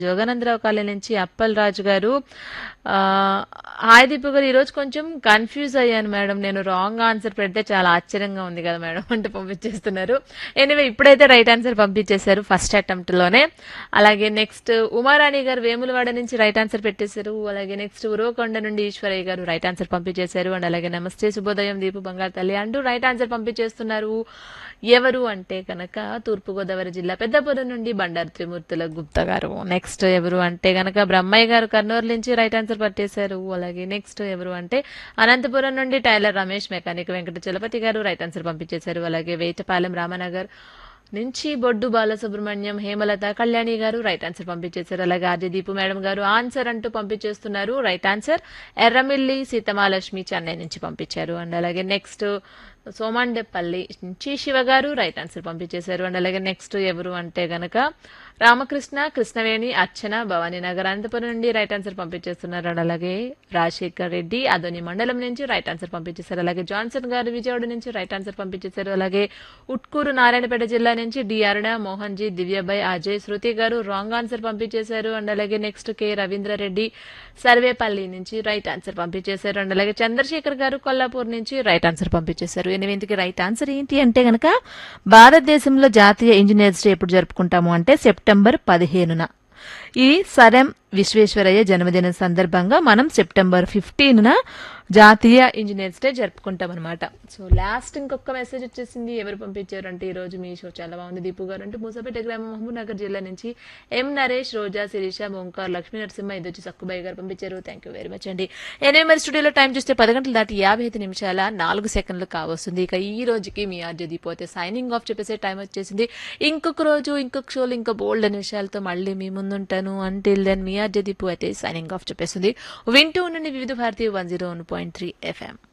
Jogananda Rao colony నుంచి అప్పల్ రాజు గారు ఆ, హాయ్ దీపు గారు ఈరోజు కొంచెం కన్ఫ్యూజ్ అయ్యాను మేడం నేను రాంగ్ ఆన్సర్ పెడితే చాలా ఆశ్చర్యంగా ఉంది కదా మేడం అంటే పంపించేస్తున్నారు ఎనివే ఇప్పుడైతే రైట్ ఆన్సర్ పంపించేశారు ఫస్ట్ అటెంప్ట్ లోనే అలాగే నెక్స్ట్ ఉమారాణి గారు వేములవాడ నుంచి రైట్ ఆన్సర్ పెట్టేశారు అలాగే నెక్స్ట్ ఉరవకొండ నుండి ఈశ్వరయ్య గారు రైట్ ఆన్సర్ పంపించేశారు అండ్ అలాగే నమస్తే శుభోదయం దీపు బంగారు తల్లి అంటూ రైట్ ఆన్సర్ పంపించేస్తున్నారు ఎవరు అంటే కనుక తూర్పుగోదావరి జిల్లా పెద్దపురం నుండి బండారు త్రిమూర్తుల గుప్తా గారు నెక్స్ట్ ఎవరు అంటే కనుక బ్రహ్మయ్య గారు కర్నూలు నుంచి రైట్ ఆన్సర్ పట్టేశారు అలాగే నెక్స్ట్ ఎవరు అంటే అనంతపురం నుండి tailor Ramesh mechanic Venkata Chalapathi garu right answer పంపించేశారు అలాగే వేటపాలెం రామనగర్ నుంచి బొడ్డు బాలసుబ్రహ్మణ్యం హేమలత కళ్యాణి గారు రైట్ ఆన్సర్ పంపించేశారు అలాగే RJ Deepu madam garu answer అంటూ పంపించేస్తున్నారు రైట్ ఆన్సర్ ఎర్రమిల్లి సీతమాలక్ష్మి చెన్నై నుంచి పంపించారు అండ్ అలాగే నెక్స్ట్ సోమాండెపల్లి నుంచి శివ గారు రైట్ ఆన్సర్ పంపించేశారు అండ్ అలాగే నెక్స్ట్ ఎవరు అంటే గనక రామకృష్ణ కృష్ణవేణి అర్చన భవానీ నగర్ అనంతపురం నుండి రైట్ ఆన్సర్ పంపించేస్తున్నారు అండ్ అలాగే రాజశేఖర్ రెడ్డి అదోని మండలం నుంచి రైట్ ఆన్సర్ పంపించేశారు అలాగే జాన్సన్ గారు విజయవాడ నుంచి రైట్ ఆన్సర్ పంపించేశారు అలాగే ఉట్కూరు నారాయణపేట జిల్లా నుంచి D Aruna Mohan G Divyabai Ajay Shruti garu wrong answer పంపించేశారు అండ్ అలాగే నెక్స్ట్ కె రవీంద్రారెడ్డి సర్వేపల్లి నుంచి రైట్ ఆన్సర్ పంపించేశారు అండ్ అలాగే చంద్రశేఖర్ గారు కొల్లాపూర్ నుంచి రైట్ ఆన్సర్ పంపించేశారు ఎనిమిదికి రైట్ ఆన్సర్ ఏంటి అంటే గనక భారతదేశంలో జాతీయ ఇంజనీర్స్ డే ఎప్పుడు జరుపుకుంటాము అంటే సెప్టెంబర్ పదిహేనున ఈ సరెం విశ్వేశ్వరయ్య జన్మదినం సందర్భంగా మనం సెప్టెంబర్ ఫిఫ్టీన్ జాతీయ ఇంజనీర్స్ డే జరుపుకుంటాం అనమాట సో లాస్ట్ ఇంకొక మెసేజ్ వచ్చేసింది ఎవరు పంపించారు అంటే ఈ రోజు మీ షో చాలా బాగుంది దీపు గారు అంటే మూసపేట గ్రామం మహబూబ్ నగర్ జిల్లా నుంచి ఎం నరేష్ రోజా శిరీష ఓంకార్ లక్ష్మీ నరసింహ ఇది వచ్చి సక్కుబాయి గారు పంపించారు థ్యాంక్ యూ వెరీ మచ్ అండి ఎనిమిది మరి స్టూడియోలో టైం చూస్తే పది గంటలు దాటి యాభై ఐదు నిమిషాల నాలుగు సెకండ్లు కావస్తుంది ఇక ఈ రోజుకి మీ ఆర్జే దీపు అయితే సైనింగ్ ఆఫ్ చెప్పేసే టైం వచ్చేసింది ఇంకొక రోజు ఇంకొక షోలు ఇంకా బోల్డ్ అనే విషయాలతో మళ్ళీ మీ ముందుంటాను అంటిల్ దెన్ మీ ఆర్జే దీపు అయితే సైనింగ్ ఆఫ్ చెప్పేస్తుంది వింటూ ఉండండి Vividh Bharati one zero one point three FM